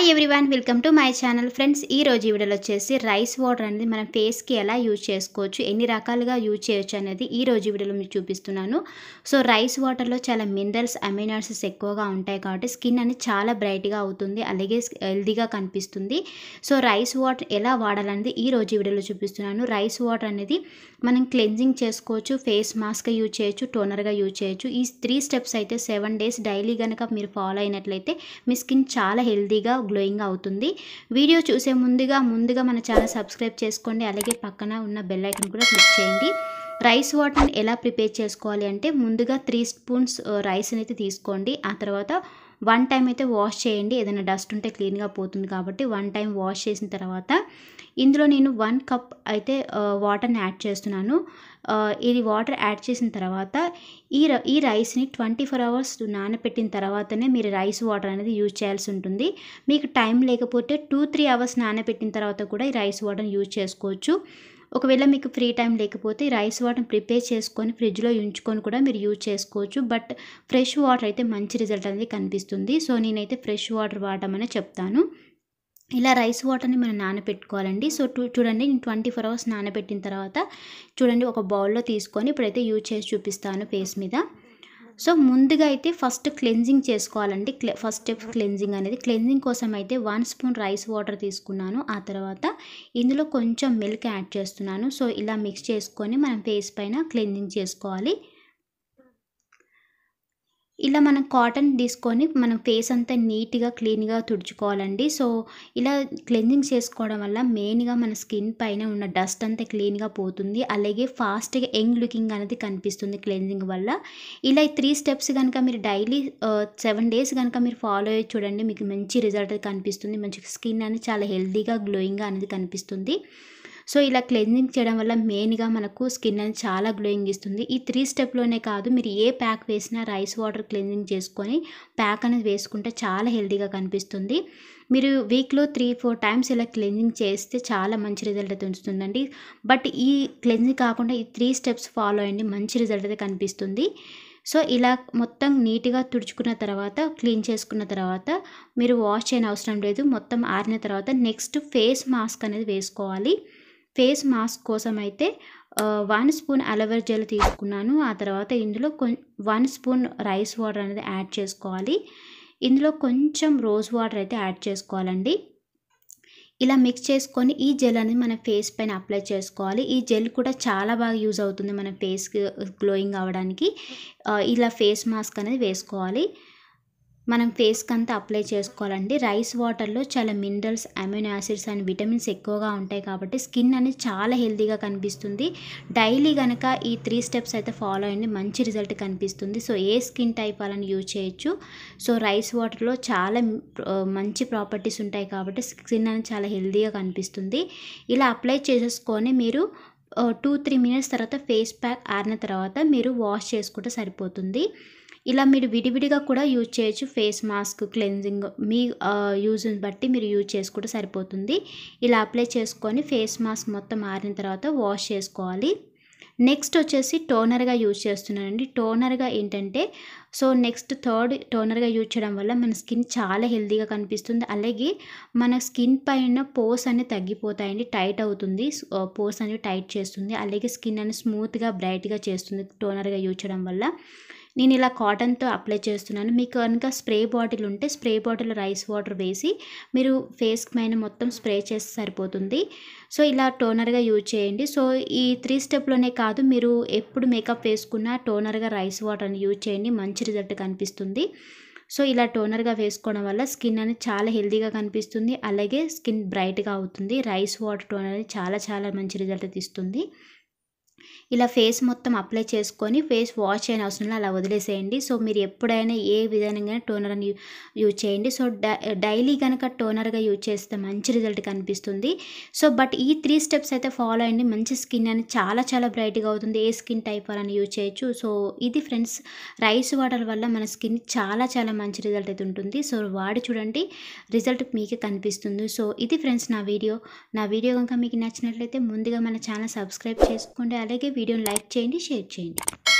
hi everyone welcome to my channel friends ఈ రోజు ఈ వీడియోలో వచ్చేసి రైస్ వాటర్ అనేది మనం ఫేస్కి ఎలా యూజ్ చేసుకోవచ్చు ఎన్ని రకాలుగా యూజ్ చేయొచ్చు అనేది ఈ రోజు ఈ వీడియోలో మీకు చూపిస్తున్నాను సో రైస్ వాటర్లో చాలా మినరల్స్ అమినాసిడ్స్ ఎక్కువగా ఉంటాయి కాబట్టి స్కిన్ అనేది చాలా బ్రైట్గా అవుతుంది అలాగే హెల్దీగా కనిపిస్తుంది సో రైస్ వాటర్ ఎలా వాడాలనేది ఈ రోజు ఈ వీడియోలో చూపిస్తున్నాను రైస్ వాటర్ అనేది మనం క్లెన్జింగ్ చేసుకోవచ్చు ఫేస్ మాస్క్గా యూజ్ చేయొచ్చు టోనర్గా యూజ్ చేయొచ్చు ఈ త్రీ స్టెప్స్ అయితే సెవెన్ డేస్ డైలీ కనుక మీరు ఫాలో అయినట్లయితే మీ స్కిన్ చాలా హెల్తీగా గ్లోయింగ్ అవుతుంది వీడియో చూసే ముందుగా ముందుగా మన ఛానల్ సబ్స్క్రైబ్ చేసుకోండి అలాగే పక్కన ఉన్న బెల్ ఐకన్ కూడా క్లిక్ చేయండి రైస్ వాటర్ని ఎలా ప్రిపేర్ చేసుకోవాలి అంటే ముందుగా త్రీ స్పూన్స్ రైస్ అయితే తీసుకోండి ఆ తర్వాత వన్ టైం అయితే వాష్ చేయండి ఏదైనా డస్ట్ ఉంటే క్లీన్గా పోతుంది కాబట్టి వన్ టైం వాష్ చేసిన తర్వాత ఇందులో నేను వన్ కప్ అయితే వాటర్ని యాడ్ చేస్తున్నాను ఆ, ఇది వాటర్ యాడ్ చేసిన తర్వాత ఈ ర- ఈ రైస్ని ట్వంటీ ఫోర్ అవర్స్ నానబెట్టిన తర్వాతనే మీరు రైస్ వాటర్ అనేది యూజ్ చేయాల్సి ఉంటుంది మీకు టైం లేకపోతే టూ త్రీ అవర్స్ నానబెట్టిన తర్వాత కూడా ఈ రైస్ వాటర్ని యూజ్ చేసుకోవచ్చు ఒకవేళ మీకు ఫ్రీ టైం లేకపోతే ఈ రైస్ వాటర్ని ప్రిపేర్ చేసుకొని ఫ్రిడ్జ్లో ఉంచుకొని కూడా మీరు యూజ్ చేసుకోవచ్చు బట్ ఫ్రెష్ వాటర్ అయితే మంచి రిజల్ట్ అనేది కనిపిస్తుంది సో నేనైతే ఫ్రెష్ వాటర్ వాడమని చెప్తాను ఇలా రైస్ వాటర్ని మనం నానబెట్టుకోవాలండి సో టూ చూడండి నేను ట్వంటీ ఫోర్ అవర్స్ నానబెట్టిన తర్వాత చూడండి ఒక బౌల్లో తీసుకొని ఇప్పుడైతే యూజ్ చేసి చూపిస్తాను ఫేస్ మీద సో ముందుగా అయితే ఫస్ట్ క్లెన్జింగ్ చేసుకోవాలండి క్లె ఫస్ట్ స్టెప్ క్లెన్జింగ్ అనేది క్లెన్జింగ్ కోసం అయితే వన్ స్పూన్ రైస్ వాటర్ తీసుకున్నాను ఆ తర్వాత ఇందులో కొంచెం మిల్క్ యాడ్ చేస్తున్నాను సో ఇలా మిక్స్ చేసుకొని మనం ఫేస్ పైన క్లెన్జింగ్ చేసుకోవాలి ఇలా మనం కాటన్ తీసుకొని మనం ఫేస్ అంతా నీట్గా క్లీన్గా తుడుచుకోవాలండి సో ఇలా క్లెన్జింగ్ చేసుకోవడం వల్ల మెయిన్గా మన స్కిన్ పైన ఉన్న డస్ట్ అంతా క్లీన్గా పోతుంది అలాగే ఫాస్ట్గా యంగ్ లుకింగ్ అనేది కనిపిస్తుంది క్లెన్జింగ్ వల్ల ఇలా ఈ త్రీ స్టెప్స్ కనుక మీరు డైలీ సెవెన్ డేస్ కనుక మీరు ఫాలో అయ్యి చూడండి మీకు మంచి రిజల్ట్ కనిపిస్తుంది మంచి స్కిన్ అనేది చాలా హెల్తీగా గ్లోయింగ్గా అనేది కనిపిస్తుంది సో ఇలా క్లెన్జింగ్ చేయడం వల్ల మెయిన్గా మనకు స్కిన్ అనేది చాలా గ్లోయింగ్ ఇస్తుంది ఈ త్రీ స్టెప్లోనే కాదు మీరు ఏ ప్యాక్ వేసినా రైస్ వాటర్ క్లెన్జింగ్ చేసుకొని ప్యాక్ అనేది వేసుకుంటే చాలా హెల్తీగా కనిపిస్తుంది మీరు వీక్లో త్రీ ఫోర్ టైమ్స్ ఇలా క్లెన్జింగ్ చేస్తే చాలా మంచి రిజల్ట్ అయితే ఉంటుందండి బట్ ఈ క్లెన్జింగ్ కాకుండా ఈ త్రీ స్టెప్స్ ఫాలో అయ్యండి మంచి రిజల్ట్ అయితే కనిపిస్తుంది సో ఇలా మొత్తం నీట్గా తుడుచుకున్న తర్వాత క్లీన్ చేసుకున్న తర్వాత మీరు వాష్ చేయని అవసరం లేదు మొత్తం ఆరిన తర్వాత నెక్స్ట్ ఫేస్ మాస్క్ అనేది వేసుకోవాలి ఫేస్ మాస్క్ కోసం అయితే వన్ స్పూన్ అలోవెరా జెల్ తీసుకున్నాను ఆ తర్వాత ఇందులో కొం వన్ స్పూన్ రైస్ వాటర్ అనేది యాడ్ చేసుకోవాలి ఇందులో కొంచెం రోజ్ వాటర్ అయితే యాడ్ చేసుకోవాలండి ఇలా మిక్స్ చేసుకొని ఈ జెల్ అనేది మన ఫేస్ పైన అప్లై చేసుకోవాలి ఈ జెల్ కూడా చాలా బాగా యూజ్ అవుతుంది మన ఫేస్ గ్లోయింగ్ అవ్వడానికి ఆ, ఇలా ఫేస్ మాస్క్ అనేది వేసుకోవాలి మనం ఫేస్కి అంతా అప్లై చేసుకోవాలండి రైస్ వాటర్లో చాలా minerals amino acids and vitamins ఎక్కువగా ఉంటాయి కాబట్టి స్కిన్ అనేది చాలా హెల్తీగా కనిపిస్తుంది డైలీ కనుక ఈ త్రీ స్టెప్స్ అయితే ఫాలో అయ్యండి మంచి రిజల్ట్ కనిపిస్తుంది సో ఏ స్కిన్ టైప్ వాళ్ళని యూజ్ చేయొచ్చు సో రైస్ వాటర్లో చాలా ఆ, మంచి ప్రాపర్టీస్ ఉంటాయి కాబట్టి స్కిన్ అనేది చాలా హెల్తీగా కనిపిస్తుంది ఇలా అప్లై చేసేసుకొని మీరు టూ త్రీ మినిట్స్ తర్వాత ఫేస్ ప్యాక్ ఆరిన తర్వాత మీరు వాష్ చేసుకుంటే సరిపోతుంది ఇలా మీరు విడివిడిగా కూడా యూజ్ చేయొచ్చు ఫేస్ మాస్క్ క్లెన్జింగ్ మీ యూజ్ని బట్టి మీరు యూజ్ చేసుకుంటే సరిపోతుంది ఇలా అప్లై చేసుకొని ఫేస్ మాస్క్ మొత్తం ఆరిన తర్వాత వాష్ చేసుకోవాలి నెక్స్ట్ వచ్చేసి టోనర్గా యూజ్ చేస్తున్నానండి టోనర్గా ఏంటంటే సో నెక్స్ట్ థర్డ్ టోనర్గా యూజ్ చేయడం వల్ల మన స్కిన్ చాలా హెల్తీగా కనిపిస్తుంది అలాగే మన స్కిన్ పైన పోర్స్ అనేవి తగ్గిపోతాయండి టైట్ అవుతుంది పోర్స్ అనేవి టైట్ చేస్తుంది అలాగే స్కిన్ అనేది స్మూత్గా బ్రైట్గా చేస్తుంది టోనర్గా యూజ్ చేయడం వల్ల నేను ఇలా కాటన్తో అప్లై చేస్తున్నాను మీకు కనుక స్ప్రే బాటిల్ ఉంటే స్ప్రే బాటిల్ రైస్ వాటర్ వేసి మీరు ఫేస్ పైన మొత్తం స్ప్రే చేస్తే సరిపోతుంది సో ఇలా టోనర్గా యూజ్ చేయండి సో ఈ త్రీ స్టెప్లోనే కాదు మీరు ఎప్పుడు మేకప్ వేసుకున్నా టోనర్గా రైస్ వాటర్ని యూజ్ చేయండి మంచి రిజల్ట్ కనిపిస్తుంది సో ఇలా టోనర్గా వేసుకోవడం వల్ల స్కిన్ అనేది చాలా హెల్తీగా కనిపిస్తుంది అలాగే స్కిన్ బ్రైట్గా అవుతుంది రైస్ వాటర్ టోనర్ అనేది చాలా చాలా మంచి రిజల్ట్ ఇస్తుంది ఇలా ఫేస్ మొత్తం అప్లై చేసుకొని ఫేస్ వాష్ చేయని అవసరం లేదు, అలా వదిలేసేయండి సో మీరు ఎప్పుడైనా ఏ విధంగా టోనర్ అని యూజ్ చేయండి సో డైలీ కనుక టోనర్గా యూజ్ చేస్తే మంచి రిజల్ట్ కనిపిస్తుంది సో బట్ ఈ త్రీ స్టెప్స్ అయితే ఫాలో అయ్యండి మంచి స్కిన్ అనేది చాలా చాలా బ్రైట్గా అవుతుంది ఏ స్కిన్ టైప్ అని యూజ్ చేయొచ్చు సో ఇది ఫ్రెండ్స్ రైస్ వాటర్ వల్ల మన స్కిన్ చాలా చాలా మంచి రిజల్ట్ అయితే ఉంటుంది సో వాడి చూడండి రిజల్ట్ మీకే కనిపిస్తుంది సో ఇది ఫ్రెండ్స్ నా వీడియో నా వీడియో కనుక మీకు నచ్చినట్లయితే ముందుగా మన ఛానల్ సబ్స్క్రైబ్ చేసుకోండి అలాగే వీడియోని లైక్ చేయండి షేర్ చేయండి